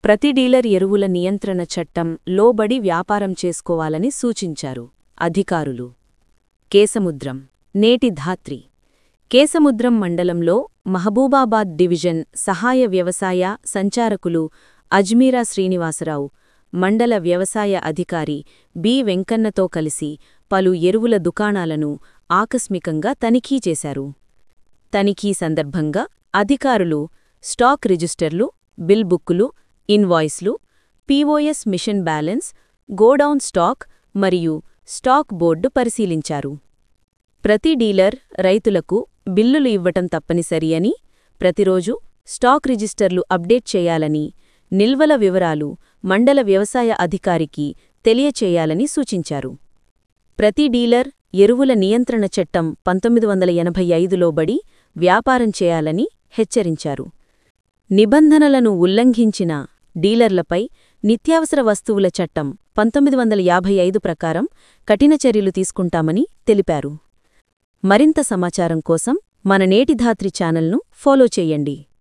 ప్రతి డీలర్ ఎరువుల నియంత్రణ చట్టం లోబడి వ్యాపారం చేసుకోవాలని సూచించారు అధికారులు కేసముద్రం నేటి ధాత్రి కేసముద్రం మండలంలో మహబూబాబాద్ డివిజన్ సహాయ వ్యవసాయ సంచారకులు అజ్మీరా శ్రీనివాసరావు మండల వ్యవసాయ అధికారి బి వెంకన్నతో కలిసి పలు ఎరువుల దుకాణాలను ఆకస్మికంగా తనిఖీ చేశారు తనిఖీ సందర్భంగా అధికారులు స్టాక్ రిజిస్టర్లు బిల్ బుక్కులు ఇన్వాయిస్లు POS machine balance godown stock మరియు స్టాక్ బోర్డు పరిశీలించారు ప్రతి డీలర్ రైతులకు బిల్లులు ఇవ్వటం తప్పనిసరి అని ప్రతిరోజు స్టాక్ రిజిస్టర్లు అప్డేట్ చేయాలని నిల్వల వివరాలు మండల వ్యవసాయ అధికారికి తెలియచేయాలని సూచించారు ప్రతి డీలర్ ఎరువుల నియంత్రణ చట్టం పంతొమ్మిది వందల ఎనభై ఐదులోబడి వ్యాపారం చేయాలని హెచ్చరించారు నిబంధనలను ఉల్లంఘించిన డీలర్లపై నిత్యావసర వస్తువుల చట్టం పంతొమ్మిది వందల యాభై ఐదు ప్రకారం కఠిన చర్యలు తీసుకుంటామని తెలిపారు మరింత సమాచారం కోసం మన నేటి ధాత్రి ఛానల్ను ఫాలో చేయండి